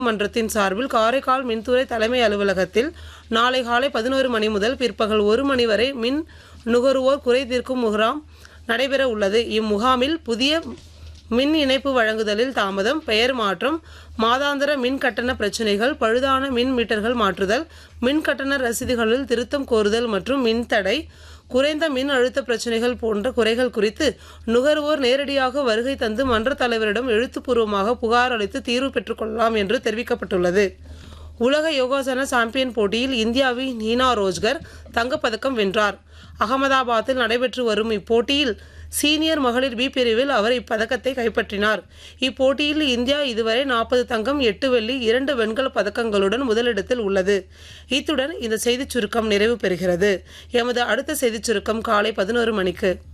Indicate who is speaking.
Speaker 1: மன்றத்தின் சார்பில் காரைக்கால் மின்துறை தலைமை அலுவலகத்தில் நாளை காலை பதினோரு மணி முதல் பிற்பகல் ஒரு மணி வரை மின் நுகர்வோர் குறை தீர்க்கும் முகாம் நடைபெற உள்ளது இம்முகாமில் புதிய மின் இணைப்பு வழங்குதலில் தாமதம் பெயர் மாற்றம் மாதாந்திர மின் கட்டண பிரச்சினைகள் பழுதான மின் மீட்டர்கள் மாற்றுதல் மின் கட்டண ரசீதுகளில் திருத்தம் கோருதல் மற்றும் மின்தடை குறைந்த மின் அழுத்த பிரச்சினைகள் போன்ற குறைகள் குறித்து நுகர்வோர் நேரடியாக வருகை தந்து மன்ற தலைவரிடம் எழுத்துப்பூர்வமாக புகார் அளித்து தீர்வு பெற்றுக்கொள்ளலாம் என்று தெரிவிக்கப்பட்டுள்ளது உலக யோகாசன சாம்பியன் போட்டியில் இந்தியாவின் நீனா ரோஜ்கர் தங்கப்பதக்கம் வென்றார் அகமதாபாத்தில் நடைபெற்று வரும் இப்போட்டியில் சீனியர் மகளிர் பி பிரிவில் அவர் இப்பதக்கத்தை கைப்பற்றினார் இப்போட்டியில் இந்தியா இதுவரை நாற்பது தங்கம் எட்டு வெள்ளி இரண்டு வெண்கல பதக்கங்களுடன் முதலிடத்தில் உள்ளது இத்துடன் இந்த செய்திச் சுருக்கம் நிறைவு பெறுகிறது எமது அடுத்த செய்திச் சுருக்கம் காலை பதினோரு மணிக்கு